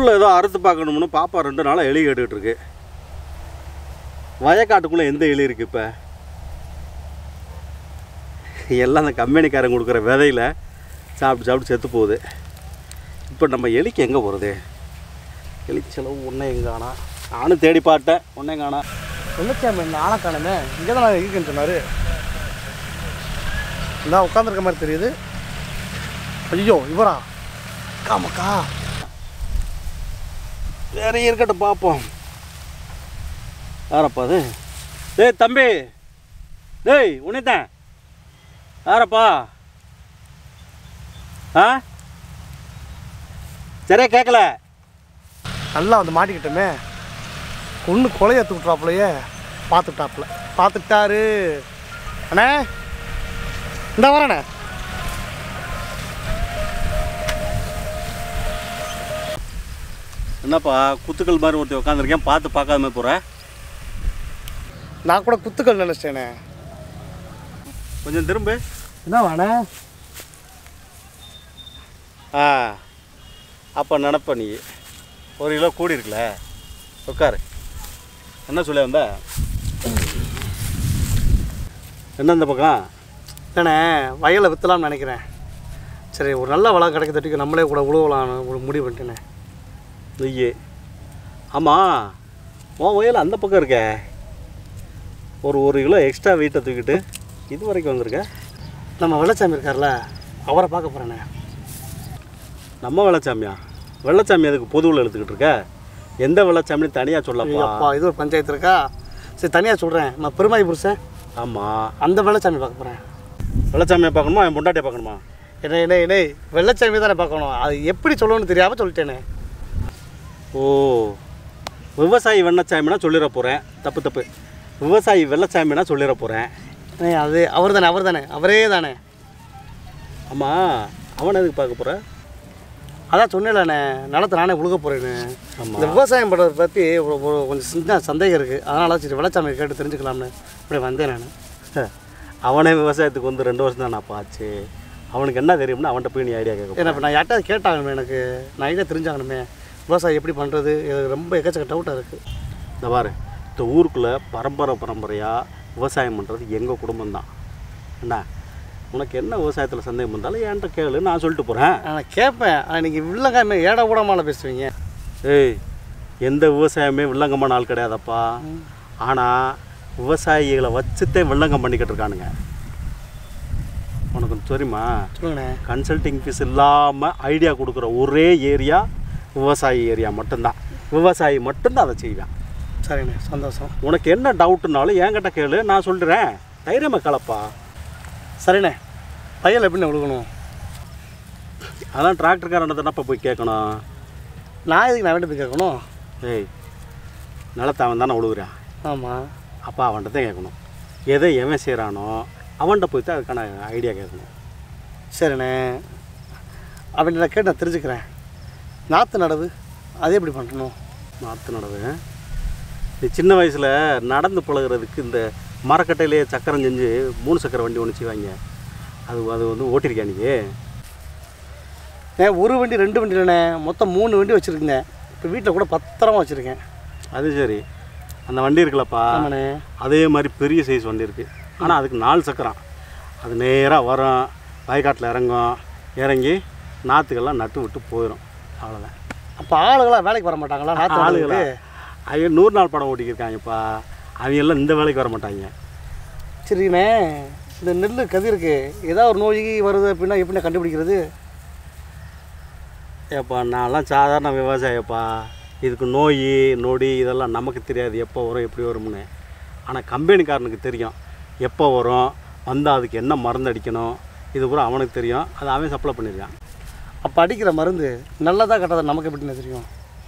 புல்லை ஏதோ அறுத்து பார்க்கணும்னு பாப்பா ரெண்டு நாளாக எலி கேட்டுக்கிட்டு இருக்கு வயக்காட்டுக்குள்ளே எந்த எலி இருக்கு இப்போ எல்லாம் அந்த கம்பெனிக்காரன் கொடுக்குற விதையில சாப்பிட்டு சாப்பிட்டு செத்து போகுது இப்போ நம்ம எலிக்கு எங்கே போகிறது எலிக்கு செலவு ஒன்றே எங்கே காணா நானும் தேடி பார்த்தேன் ஒன்றே காணா வெள்ளச்சாமி இந்த ஆளை காணுமே இங்கே தான் நான் இருக்குன்னு சொன்னார் இந்தா உட்காந்துருக்க மாதிரி தெரியுது ஐயோ இவரா காமக்கா வேற இருக்கட்டும் பார்ப்போம் யாரப்பா அது டேய் தம்பி டேய் உன்னைத்தான் யாரப்பா ஆ சரியா கேட்கல நல்லா வந்து மாட்டிக்கிட்டோமே ஒன்று கொலையை விட்றாப்புலையே பார்த்துட்டாப்புல பார்த்துட்டாரு அண்ணே இந்த வரண்ணே என்னப்பா குத்துக்கள் மாதிரி ஒருத்தர் உட்காந்துருக்கேன் பார்த்து பார்க்காம போகிறேன் நான் கூட குத்துக்கள் நினச்சிட்டேனே கொஞ்சம் திரும்ப என்ன வாண்ணே ஆ அப்போ நினப்ப நீ ஒரு கிலோ கூடி இருக்குல்ல உட்காரு என்ன சொல்ல வந்த என்ன இந்த பக்கம் இல்லைண்ணே வயலை விற்றலாம்னு நினைக்கிறேன் சரி ஒரு நல்ல வளம் கிடைக்க தட்டிக்கு நம்மளே கூட உழுவலாம்னு ஒரு முடிவு பண்ணிட்டேனே நெய்யி ஆமாம் உன் வயல் அந்த பக்கம் இருக்க ஒரு ஒரு கிலோ எக்ஸ்ட்ரா வெயிட்டை தூக்கிட்டு இது வரைக்கும் வந்திருக்க நம்ம வெள்ளச்சாமி இருக்கார்ல அவரை பார்க்க போகிறேண்ணே நம்ம வெள்ளச்சாமியா வெள்ளச்சாமி அதுக்கு பொதுவில் எழுத்துக்கிட்டு இருக்க எந்த வெள்ளச்சாமின்னு தனியாக சொல்லப்பா அப்பா இது ஒரு பஞ்சாயத்து இருக்கா சரி தனியாக சொல்கிறேன் நான் பெருமாய் புருஷன் ஆமாம் அந்த வெள்ளச்சாமி பார்க்க போகிறேன் வெள்ளச்சாமியை பார்க்கணுமா என் பொண்டாட்டியை பார்க்கணுமா என்ன என்ன என்ன வெள்ளச்சாமி தானே பார்க்கணும் அது எப்படி சொல்லணும்னு தெரியாமல் சொல்லிட்டேனே ஓ விவசாயி வெள்ளச்சாமினா சொல்லிட போகிறேன் தப்பு தப்பு விவசாயி வெள்ளச்சாமினா சொல்லிட போகிறேன் அண்ணே, அது அவர் தானே அவர் தானே அவரே தானே ஆமாம் அவனை எதுக்கு பார்க்க போகிற அதான் சொன்னேன்லண்ணே நிலத்தை நானே உழுக போகிறேன்னு ஆமாம் இந்த விவசாயம் பண்ணுறத பற்றி ஒரு ஒரு கொஞ்சம் சின்ன சந்தேகம் இருக்குது அதனால சரி வெள்ளச்சாமி கேட்டு தெரிஞ்சுக்கலாம்னு இப்படி வந்தேன் நான் அவனே விவசாயத்துக்கு வந்து ரெண்டு வருஷம் தான் ஆச்சு அவனுக்கு என்ன தெரியும்னு அவன்கிட்ட போய் நீ ஐடியா கேட்க ஏன்னா இப்போ நான் யார்ட்டாவது கேட்டாகணுமே எனக்கு நான் ஐடியா தெரிஞ்சாகணுமே விவசாயம் எப்படி பண்ணுறது எனக்கு ரொம்ப எக்கச்சக்க டவுட்டாக இருக்குது இந்த பாரு இந்த ஊருக்குள்ளே பரம்பரை பரம்பரையாக விவசாயம் பண்ணுறது எங்கள் குடும்பம் தான் என்ன உனக்கு என்ன விவசாயத்தில் சந்தேகம் வந்தாலும் என்கிட்ட கேளு நான் சொல்லிட்டு போகிறேன் நான் கேட்பேன் ஆனால் நீங்கள் வில்லங்காம ஏட கூடமால பேசுவீங்க ஏய் எந்த விவசாயமே வில்லங்கமான ஆள் கிடையாதப்பா ஆனால் விவசாயிகளை வச்சுத்தே வில்லங்கம் பண்ணிக்கிட்டு இருக்கானுங்க உனக்கு ஒண்ணு தெரியுமா சொல்லுங்கண்ணே கன்சல்டிங் ஃபீஸ் இல்லாமல் ஐடியா கொடுக்குற ஒரே ஏரியா விவசாயி ஏரியா மட்டும்தான் விவசாயி மட்டும்தான் அதை செய்வேன் சரிண்ணே சந்தோஷம் உனக்கு என்ன டவுட்டுனாலும் என்கிட்ட கேளு நான் சொல்கிறேன் தைரியமாக கலப்பா சரிண்ணே பையல் எப்படிண்ணே விழுகணும் அதான் டிராக்டர்காரனை தானப்பா போய் கேட்கணும் நான் எதுக்கு நான் வேண்டி போய் கேட்கணும் ஏய் நிலத்தை அவன் தானே உழுகுறான் ஆமாம் அப்போ அவன்கிட்ட தான் கேட்கணும் எதை எவன் செய்கிறானோ அவன்கிட்ட போய் தான் அதுக்கான ஐடியா கேட்கணும் சரிண்ணே அப்படி நான் கேட்டு நான் தெரிஞ்சுக்கிறேன் நாற்று நடவு அது எப்படி பண்ணணும் நாற்று நடவு நீ சின்ன வயசில் நடந்து பழகுறதுக்கு இந்த மரக்கட்டையிலேயே சக்கரம் செஞ்சு மூணு சக்கர வண்டி ஒன்று செய்வாங்க அது அது வந்து ஓட்டிருக்கியா நீ ஏ ஒரு வண்டி ரெண்டு வண்டி இல்லைண்ணே மொத்தம் மூணு வண்டி வச்சுருக்கேங்க இப்போ வீட்டில் கூட பத்திரமா வச்சுருக்கேன் அது சரி அந்த வண்டி இருக்குல்லப்பா ஆமாண்ணே அதே மாதிரி பெரிய சைஸ் வண்டி இருக்குது ஆனால் அதுக்கு நாலு சக்கரம் அது நேராக வரும் வயக்காட்டில் இறங்கும் இறங்கி நாற்றுக்கெல்லாம் நட்டு விட்டு போயிடும் அவ்வளோதான் அப்போ ஆளுகளாம் வேலைக்கு வர மாட்டாங்களா நாற்று ஆளுகளா ஆளுகளுக்கு அவங்க நூறு நாள் படம் ஓட்டிக்கிருக்காங்கப்பா அவங்க எல்லாம் இந்த வேலைக்கு வர மாட்டாங்க சரிண்ணே இந்த நெல் கதிருக்கு ஏதாவது ஒரு நோய் வருது அப்படின்னா எப்படிண்ணே கண்டுபிடிக்கிறது ஏப்பா நான்லாம் சாதாரண விவசாயப்பா இதுக்கு நோய் நொடி இதெல்லாம் நமக்கு தெரியாது எப்போ வரும் எப்படி வரும்னு ஆனால் கம்பெனிக்காரனுக்கு தெரியும் எப்போ வரும் வந்தால் அதுக்கு என்ன மருந்து அடிக்கணும் இது பூரா அவனுக்கு தெரியும் அது அவன் சப்ளை பண்ணியிருக்கான் அப்போ அடிக்கிற மருந்து நல்லதா கெட்டதா நமக்கு எப்படிண்ணே தெரியும்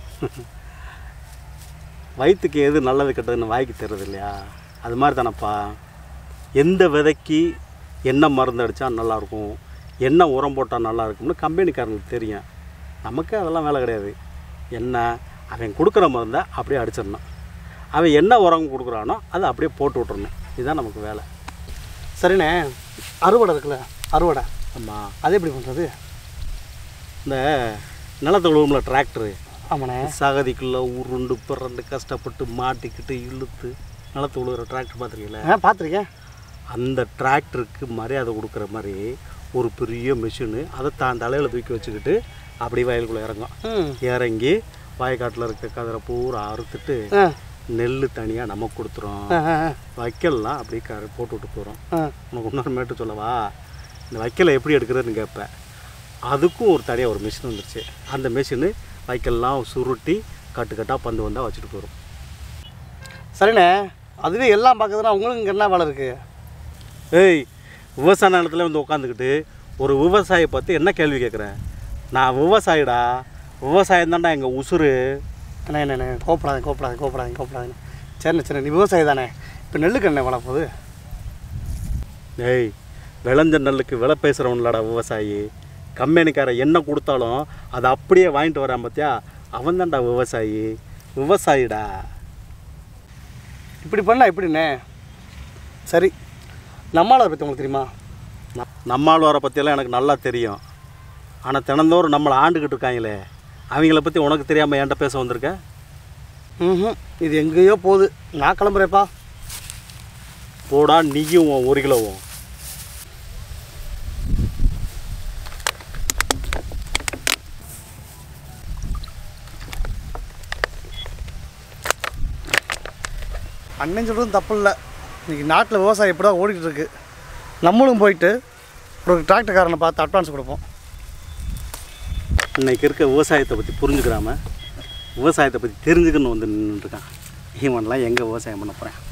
வயிற்றுக்கு எது நல்லது கெட்டதுன்னு வாய்க்கு தெரியுது இல்லையா அது மாதிரி தானப்பா எந்த விதைக்கு என்ன மருந்து அடித்தா நல்லாயிருக்கும் என்ன உரம் போட்டால் நல்லா இருக்கும்னு கம்பெனிக்காரனுக்கு தெரியும் நமக்கு அதெல்லாம் வேலை கிடையாது என்ன அவன் கொடுக்குற மருந்தை அப்படியே அடிச்சிடணும் அவன் என்ன உரம் கொடுக்குறானோ அதை அப்படியே போட்டு விட்டுறணும் இதுதான் நமக்கு வேலை சரிண்ணே அறுவடை இருக்குல்ல அறுவடை ஆமாம் அது எப்படி பண்ணுறது இந்த நிலத்தை உழுவும்ல டிராக்டரு ஆமாண்ணே சகதிக்குள்ளே உருண்டு பிறண்டு கஷ்டப்பட்டு மாட்டிக்கிட்டு இழுத்து நிலத்து உழுகிற டிராக்டர் பார்த்துருக்கீங்களா ஆ பார்த்துருக்கேன் அந்த டிராக்டருக்கு மரியாதை கொடுக்குற மாதிரி ஒரு பெரிய மிஷினு அதை தான் தலையில் தூக்கி வச்சுக்கிட்டு அப்படியே வயலுக்குள்ளே இறங்கும் ம் இறங்கி வயக்காட்டில் இருக்க கதிரை பூரா அறுத்துட்டு ஆ நெல் தனியாக நமக்கு கொடுத்துரும் ஆ ஆ, வைக்கல்லாம் அப்படியே க போட்டு விட்டு போகிறோம் ஆ உனக்கு இன்னொரு மேட்டு சொல்லவா இந்த வைக்கலை எப்படி எடுக்கிறதுன்னு கேட்பேன் அதுக்கும் ஒரு தனியாக ஒரு மிஷின் வந்துருச்சு அந்த மிஷினு வைக்கல்லாம் சுருட்டி கட்டு கட்டாக பந்து வந்தால் வச்சுட்டு போயிடும் சரிண்ணே அதுவே எல்லாம் பார்க்குறதுனா உங்களுக்கு இங்கே என்ன வேலை இருக்குது ஏய் விவசாய நிலத்துல வந்து உட்காந்துக்கிட்டு ஒரு விவசாயி பார்த்து என்ன கேள்வி கேட்குறேன் நான் விவசாயிடா விவசாயம் தான்டா எங்கள் உசுரு அண்ணே என்ன கோப்படாதீங்க கோப்படாதீங்க கோப்படாதீங்க கோப்படாதீங்க சரிண்ணே சரி நீ விவசாயி தானே இப்போ நெல்லுக்கு என்ன வேலை போகுது ஏய் விளைஞ்ச நெல்லுக்கு விலை பேசுகிறவன்லடா விவசாயி கம்பெனிக்காரன் என்ன கொடுத்தாலும் அதை அப்படியே வாங்கிட்டு வரான் பார்த்தியா அவன் தான்டா விவசாயி விவசாயிடா இப்படி பண்ணா எப்படிண்ணே சரி நம்மளால் பற்றி உங்களுக்கு தெரியுமா ந- நம்மாழ்வாரை பற்றியெல்லாம் எனக்கு நல்லா தெரியும் ஆனால் தினந்தோறும் நம்மளை ஆண்டுக்கிட்டு இருக்காங்களே அவங்கள பற்றி உனக்கு தெரியாமல் என்கிட்ட பேச வந்திருக்க ம் இது எங்கேயோ போகுது நான் கிளம்புறேப்பா போடா நீயும் உன் ஒரு கிலோவும் அண்ணன் சொல்கிறதும் தப்பு இல்லை இன்றைக்கி நாட்டில் விவசாயம் எப்படி தான் ஓடிக்கிட்டு இருக்கு நம்மளும் போயிட்டு ஒரு டிராக்டர்காரனை பார்த்து அட்வான்ஸ் கொடுப்போம் இன்னைக்கு இருக்க விவசாயத்தை பற்றி புரிஞ்சுக்கிறாம விவசாயத்தை பற்றி தெரிஞ்சுக்கணும் வந்து நின்றுருக்கான் இவன்லாம் எங்கே விவசாயம் பண்ண போகிறேன்